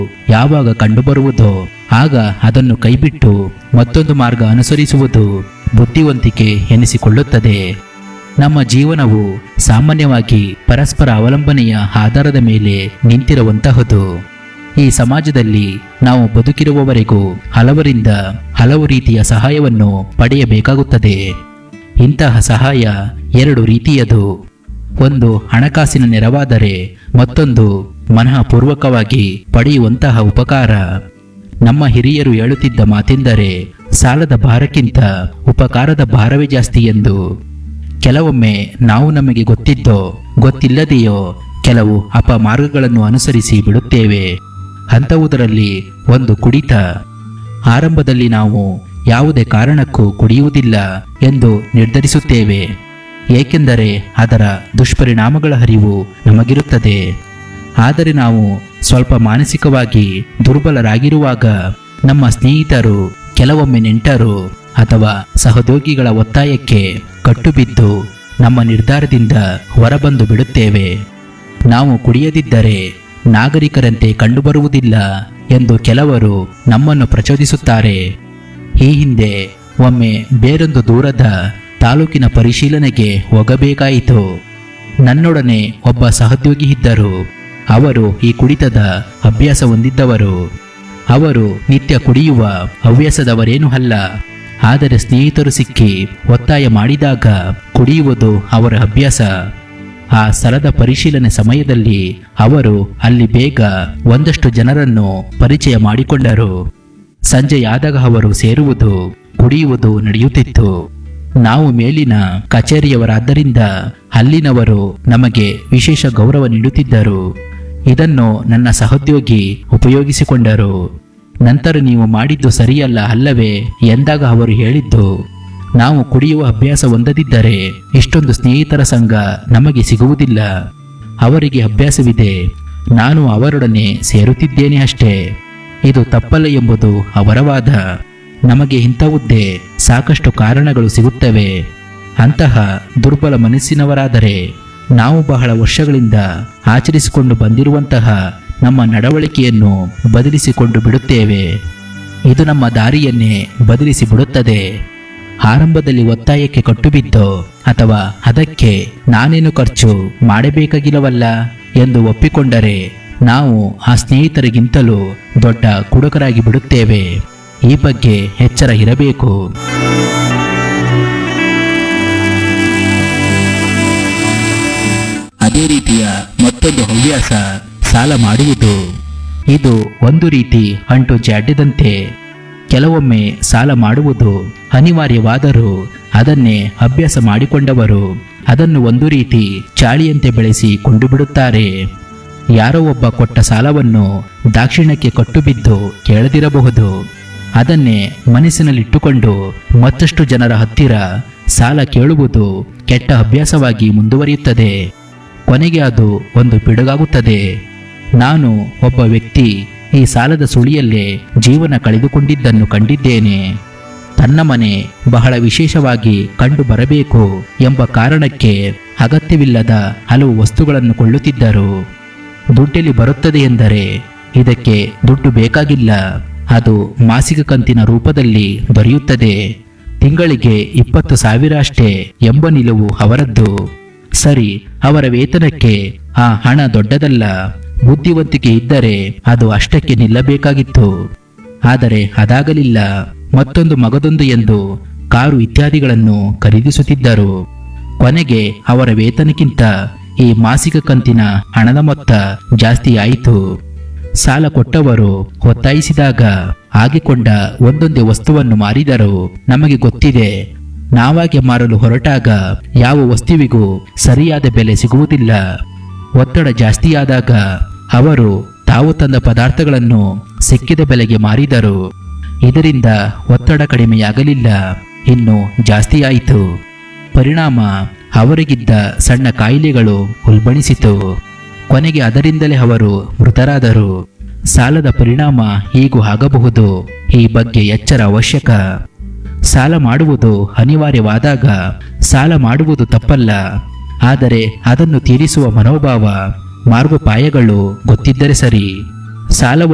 ಯಾವಾಗ ಕಂಡುಬರುವುದೋ ಆಗ ಅದನ್ನು ಕೈಬಿಟ್ಟು ಮತ್ತೊಂದು ಮಾರ್ಗ ಅನುಸರಿಸುವುದು ಬುದ್ಧಿವಂತಿಕೆ ಎನಿಸಿಕೊಳ್ಳುತ್ತದೆ ನಮ್ಮ ಜೀವನವು ಸಾಮಾನ್ಯವಾಗಿ ಪರಸ್ಪರ ಅವಲಂಬನೆಯ ಆಧಾರದ ಮೇಲೆ ನಿಂತಿರುವಂತಹದು ಈ ಸಮಾಜದಲ್ಲಿ ನಾವು ಬದುಕಿರುವವರೆಗೂ ಹಲವರಿಂದ ಹಲವು ರೀತಿಯ ಸಹಾಯವನ್ನು ಪಡೆಯಬೇಕಾಗುತ್ತದೆ ಇಂತಹ ಸಹಾಯ ಎರಡು ರೀತಿಯದು ಒಂದು ಹಣಕಾಸಿನ ನೆರವಾದರೆ ಮತ್ತೊಂದು ಮನಃಪೂರ್ವಕವಾಗಿ ಪಡೆಯುವಂತಹ ಉಪಕಾರ ನಮ್ಮ ಹಿರಿಯರು ಹೇಳುತ್ತಿದ್ದ ಮಾತೆಂದರೆ ಸಾಲದ ಭಾರಕ್ಕಿಂತ ಉಪಕಾರದ ಭಾರವೇ ಜಾಸ್ತಿ ಎಂದು ಕೆಲವೊಮ್ಮೆ ನಾವು ನಮಗೆ ಗೊತ್ತಿದ್ದೋ ಗೊತ್ತಿಲ್ಲದೆಯೋ ಕೆಲವು ಅಪಮಾರ್ಗಗಳನ್ನು ಅನುಸರಿಸಿ ಬಿಡುತ್ತೇವೆ ಅಂಥವುದರಲ್ಲಿ ಒಂದು ಕುಡಿತ ಆರಂಭದಲ್ಲಿ ನಾವು ಯಾವುದೇ ಕಾರಣಕ್ಕೂ ಕುಡಿಯುವುದಿಲ್ಲ ಎಂದು ನಿರ್ಧರಿಸುತ್ತೇವೆ ಏಕೆಂದರೆ ಅದರ ದುಷ್ಪರಿಣಾಮಗಳ ಅರಿವು ನಮಗಿರುತ್ತದೆ ಆದರೆ ನಾವು ಸ್ವಲ್ಪ ಮಾನಸಿಕವಾಗಿ ದುರ್ಬಲರಾಗಿರುವಾಗ ನಮ್ಮ ಸ್ನೇಹಿತರು ಕೆಲವೊಮ್ಮೆ ನೆಂಟರು ಅಥವಾ ಸಹೋದ್ಯೋಗಿಗಳ ಒತ್ತಾಯಕ್ಕೆ ಕಟ್ಟುಬಿದ್ದು ನಮ್ಮ ನಿರ್ಧಾರದಿಂದ ಹೊರಬಂದು ಬಿಡುತ್ತೇವೆ ನಾವು ಕುಡಿಯದಿದ್ದರೆ ನಾಗರಿಕರಂತೆ ಕಂಡುಬರುವುದಿಲ್ಲ ಎಂದು ಕೆಲವರು ನಮ್ಮನ್ನು ಪ್ರಚೋದಿಸುತ್ತಾರೆ ಈ ಹಿಂದೆ ಒಮ್ಮೆ ಬೇರೊಂದು ದೂರದ ತಾಲೂಕಿನ ಪರಿಶೀಲನೆಗೆ ಹೋಗಬೇಕಾಯಿತು ನನ್ನೊಡನೆ ಒಬ್ಬ ಸಹೋದ್ಯೋಗಿ ಇದ್ದರು ಅವರು ಈ ಕುಡಿತದ ಅಭ್ಯಾಸ ಹೊಂದಿದ್ದವರು ಅವರು ನಿತ್ಯ ಕುಡಿಯುವ ಹವ್ಯಾಸದವರೇನೂ ಅಲ್ಲ ಆದರೆ ಸ್ನೇಹಿತರು ಸಿಕ್ಕಿ ಒತ್ತಾಯ ಮಾಡಿದಾಗ ಕುಡಿಯುವುದು ಅವರ ಅಭ್ಯಾಸ ಆ ಸ್ಥಳದ ಪರಿಶೀಲನೆ ಸಮಯದಲ್ಲಿ ಅವರು ಅಲ್ಲಿ ಬೇಗ ಒಂದಷ್ಟು ಜನರನ್ನು ಪರಿಚಯ ಮಾಡಿಕೊಂಡರು ಸಂಜೆಯಾದಾಗ ಅವರು ಸೇರುವುದು ಕುಡಿಯುವುದು ನಡೆಯುತ್ತಿತ್ತು ನಾವು ಮೇಲಿನ ಕಚೇರಿಯವರಾದ್ದರಿಂದ ಅಲ್ಲಿನವರು ನಮಗೆ ವಿಶೇಷ ಗೌರವ ನೀಡುತ್ತಿದ್ದರು ಇದನ್ನು ನನ್ನ ಸಹೋದ್ಯೋಗಿ ಉಪಯೋಗಿಸಿಕೊಂಡರು ನಂತರ ನೀವು ಮಾಡಿದ್ದು ಸರಿಯಲ್ಲ ಅಲ್ಲವೇ ಎಂದಾಗ ಅವರು ಹೇಳಿದ್ದು ನಾವು ಕುಡಿಯುವ ಅಭ್ಯಾಸ ಹೊಂದದಿದ್ದರೆ ಇಷ್ಟೊಂದು ಸ್ನೇಹಿತರ ಸಂಘ ನಮಗೆ ಸಿಗುವುದಿಲ್ಲ ಅವರಿಗೆ ಅಭ್ಯಾಸವಿದೆ ನಾನು ಅವರೊಡನೆ ಸೇರುತ್ತಿದ್ದೇನೆ ಅಷ್ಟೇ ಇದು ತಪ್ಪಲ್ಲ ಎಂಬುದು ಅವರ ವಾದ ನಮಗೆ ಇಂಥವುದ್ದೇ ಸಾಕಷ್ಟು ಕಾರಣಗಳು ಸಿಗುತ್ತವೆ ಅಂತಹ ದುರ್ಬಲ ಮನಸ್ಸಿನವರಾದರೆ ನಾವು ಬಹಳ ವರ್ಷಗಳಿಂದ ಆಚರಿಸಿಕೊಂಡು ಬಂದಿರುವಂತಹ ನಮ್ಮ ನಡವಳಿಕೆಯನ್ನು ಬದಲಿಸಿಕೊಂಡು ಬಿಡುತ್ತೇವೆ ಇದು ನಮ್ಮ ದಾರಿಯನ್ನೇ ಬದಲಿಸಿ ಬಿಡುತ್ತದೆ ಆರಂಭದಲ್ಲಿ ಒತ್ತಾಯಕ್ಕೆ ಕಟ್ಟುಬಿದ್ದೋ ಅಥವಾ ಅದಕ್ಕೆ ನಾನೇನು ಖರ್ಚು ಮಾಡಬೇಕಾಗಿಲ್ಲವಲ್ಲ ಎಂದು ಒಪ್ಪಿಕೊಂಡರೆ ನಾವು ಆ ಸ್ನೇಹಿತರಿಗಿಂತಲೂ ದೊಡ್ಡ ಕುಡುಕರಾಗಿ ಬಿಡುತ್ತೇವೆ ಈ ಬಗ್ಗೆ ಎಚ್ಚರ ಇರಬೇಕು ಅದೇ ರೀತಿಯ ಮತ್ತೊಂದು ಹವ್ಯಾಸ ಸಾಲ ಮಾಡುವುದು ಇದು ಒಂದು ರೀತಿ ಅಂಟು ಜಾಡ್ಯದಂತೆ ಕೆಲವೊಮ್ಮೆ ಸಾಲ ಮಾಡುವುದು ಅನಿವಾರ್ಯವಾದರೂ ಅದನ್ನೇ ಅಭ್ಯಾಸ ಮಾಡಿಕೊಂಡವರು ಅದನ್ನು ಒಂದು ರೀತಿ ಚಾಳಿಯಂತೆ ಬೆಳೆಸಿ ಕೊಂಡು ಬಿಡುತ್ತಾರೆ ಯಾರೋ ಒಬ್ಬ ಕೊಟ್ಟ ಸಾಲವನ್ನು ದಾಕ್ಷಿಣ್ಯಕ್ಕೆ ಕಟ್ಟುಬಿದ್ದು ಕೇಳದಿರಬಹುದು ಅದನ್ನೇ ಮನಸ್ಸಿನಲ್ಲಿಟ್ಟುಕೊಂಡು ಮತ್ತಷ್ಟು ಜನರ ಹತ್ತಿರ ಸಾಲ ಕೇಳುವುದು ಕೆಟ್ಟ ಅಭ್ಯಾಸವಾಗಿ ಮುಂದುವರಿಯುತ್ತದೆ ಕೊನೆಗೆ ಅದು ಒಂದು ಪಿಡುಗಾಗುತ್ತದೆ ನಾನು ಒಬ್ಬ ವ್ಯಕ್ತಿ ಈ ಸಾಲದ ಸುಳಿಯಲ್ಲೇ ಜೀವನ ಕಳೆದುಕೊಂಡಿದ್ದನ್ನು ಕಂಡಿದ್ದೇನೆ ತನ್ನ ಮನೆ ಬಹಳ ವಿಶೇಷವಾಗಿ ಕಂಡು ಬರಬೇಕು ಎಂಬ ಕಾರಣಕ್ಕೆ ಅಗತ್ಯವಿಲ್ಲದ ಹಲವು ವಸ್ತುಗಳನ್ನು ಕೊಳ್ಳುತ್ತಿದ್ದರು ದುಡ್ಡೆಲ್ಲಿ ಬರುತ್ತದೆ ಎಂದರೆ ಇದಕ್ಕೆ ದುಡ್ಡು ಬೇಕಾಗಿಲ್ಲ ಅದು ಮಾಸಿಕ ಕಂತಿನ ರೂಪದಲ್ಲಿ ದೊರೆಯುತ್ತದೆ ತಿಂಗಳಿಗೆ ಇಪ್ಪತ್ತು ಸಾವಿರ ಅಷ್ಟೇ ಎಂಬ ನಿಲುವು ಅವರದ್ದು ಸರಿ ಅವರ ವೇತನಕ್ಕೆ ಆ ಹಣ ದೊಡ್ಡದಲ್ಲ ಬುದ್ಧಿವಂತಿಕೆ ಇದ್ದರೆ ಅದು ಅಷ್ಟಕ್ಕೆ ನಿಲ್ಲಬೇಕಾಗಿತ್ತು ಆದರೆ ಅದಾಗಲಿಲ್ಲ ಮತ್ತೊಂದು ಮಗದೊಂದು ಎಂದು ಕಾರು ಇತ್ಯಾದಿಗಳನ್ನು ಖರೀದಿಸುತ್ತಿದ್ದರು ಕೊನೆಗೆ ಅವರ ವೇತನಕ್ಕಿಂತ ಈ ಮಾಸಿಕ ಕಂತಿನ ಹಣದ ಮೊತ್ತ ಜಾಸ್ತಿ ಆಯಿತು ಸಾಲ ಕೊಟ್ಟವರು ಒತ್ತಾಯಿಸಿದಾಗ ಆಗಿಕೊಂಡ ಒಂದೊಂದೇ ವಸ್ತುವನ್ನು ಮಾರಿದರು ನಮಗೆ ಗೊತ್ತಿದೆ ನಾವಾಗೆ ಮಾರಲು ಹೊರಟಾಗ ಯಾವ ವಸ್ತುವಿಗೂ ಸರಿಯಾದ ಬೆಲೆ ಸಿಗುವುದಿಲ್ಲ ಒತ್ತಡ ಜಾಸ್ತಿಯಾದಾಗ ಅವರು ತಾವು ತಂದ ಪದಾರ್ಥಗಳನ್ನು ಸಿಕ್ಕಿದ ಬೆಲೆಗೆ ಮಾರಿದರು ಇದರಿಂದ ಒತ್ತಡ ಕಡಿಮೆಯಾಗಲಿಲ್ಲ ಇನ್ನು ಜಾಸ್ತಿಯಾಯಿತು ಪರಿಣಾಮ ಅವರಿಗಿದ್ದ ಸಣ್ಣ ಕಾಯಿಲೆಗಳು ಉಲ್ಬಣಿಸಿತು ಕೊನೆಗೆ ಅದರಿಂದಲೇ ಅವರು ಮೃತರಾದರು ಸಾಲದ ಪರಿಣಾಮ ಹೀಗೂ ಆಗಬಹುದು ಈ ಬಗ್ಗೆ ಎಚ್ಚರ ಅವಶ್ಯಕ ಸಾಲ ಮಾಡುವುದು ಅನಿವಾರ್ಯವಾದಾಗ ಸಾಲ ಮಾಡುವುದು ತಪ್ಪಲ್ಲ ಆದರೆ ಅದನ್ನು ತೀರಿಸುವ ಮನೋಭಾವ ಮಾರ್ಗೋಪಾಯಗಳು ಗೊತ್ತಿದ್ದರೆ ಸರಿ ಸಾಲವನ್ನು